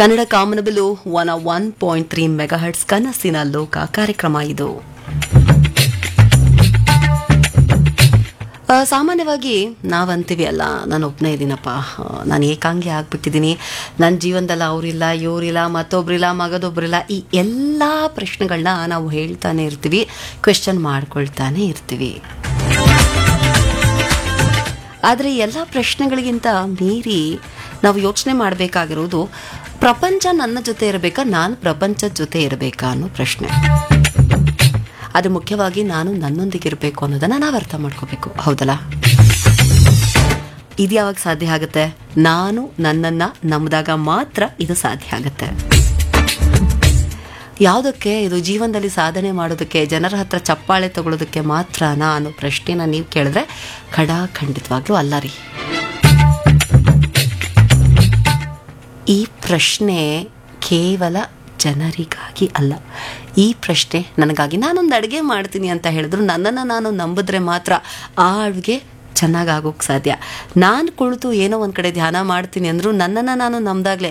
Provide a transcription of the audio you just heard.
ಕನ್ನಡ ಕಾಮನಬಿಲು one one point three megahertz ಕನಸಿನ ಲೋಕ ಕಾರ್ಯಕ್ರಮ ಇದು ಆ, ಸಾಮಾನ್ಯವಾಗಿ ನಾವಂತೀವಿ ಅಲ್ಲ ನಾನು ಒಬ್ಬನೇ ಇದ್ದೀನಪ್ಪ ಆ, ನಾನು ಏಕಾಂಗಿ ಆಗ್ಬಿಟ್ಟಿದ್ದೀನಿ ನನ್ನ ಜೀವನದಲ್ಲಿ ಅವರಿಲ್ಲ ಇವರಿಲ್ಲ ಮತ್ತೊಬ್ರಿಲ್ಲ ಮಗದೊಬ್ರಿಲ್ಲ ಈ ಎಲ್ಲ ಪ್ರಶ್ನೆಗಳನ್ನ ನಾವು ಹೇಳ್ತಾನೆ ಇರ್ತೀವಿ ಕ್ವೆಶನ್ ಮಾಡ್ಕೊಳ್ತಾನೆ ಇರ್ತೀವಿ ಆದರೆ ಎಲ್ಲ ಪ್ರಶ್ನೆಗಳಿಗಿಂತ ಮೀರಿ ನಾವು ಯೋಚನೆ ಮಾಡಬೇಕಾಗಿರೋದು ಪ್ರಪಂಚ ನನ್ನ ಜೊತೆ ಇರಬೇಕಾ ನಾನು ಪ್ರಪಂಚದ ಜೊತೆ ಇರಬೇಕಾ ಅನ್ನೋ ಪ್ರಶ್ನೆ ಅದು ಮುಖ್ಯವಾಗಿ ನಾನು ನನ್ನೊಂದಿಗೆ ಇರಬೇಕು ಅನ್ನೋದನ್ನ ನಾವು ಅರ್ಥ ಮಾಡ್ಕೋಬೇಕು ಹೌದಲ್ಲ ಇದು ಯಾವಾಗ ಸಾಧ್ಯ ಆಗುತ್ತೆ ನಾನು ನನ್ನನ್ನು ನಂಬಿದಾಗ ಮಾತ್ರ ಇದು ಸಾಧ್ಯ ಆಗುತ್ತೆ ಯಾವುದಕ್ಕೆ ಇದು ಜೀವನದಲ್ಲಿ ಸಾಧನೆ ಮಾಡೋದಕ್ಕೆ ಜನರ ಹತ್ರ ಚಪ್ಪಾಳೆ ತಗೊಳ್ಳೋದಕ್ಕೆ ಮಾತ್ರನಾ ಅನ್ನೋ ಪ್ರಶ್ನೆನ ನೀವು ಕೇಳಿದ್ರೆ ಖಡಾ ಖಂಡಿತವಾಗ್ಲೂ ಅಲ್ಲ ರೀ ಈ ಪ್ರಶ್ನೆ ಕೇವಲ ಜನರಿಗಾಗಿ ಅಲ್ಲ ಈ ಪ್ರಶ್ನೆ ನನಗಾಗಿ ನಾನೊಂದು ಅಡುಗೆ ಮಾಡ್ತೀನಿ ಅಂತ ಹೇಳಿದ್ರು ನನ್ನನ್ನು ನಾನು ನಂಬಿದ್ರೆ ಮಾತ್ರ ಆ ಅಡುಗೆ ಚೆನ್ನಾಗಿ ಆಗೋಕ್ಕೆ ಸಾಧ್ಯ ನಾನು ಕುಳಿತು ಏನೋ ಒಂದು ಕಡೆ ಧ್ಯಾನ ಮಾಡ್ತೀನಿ ಅಂದರೂ ನನ್ನನ್ನು ನಾನು ನಂಬ್ದಾಗಲೇ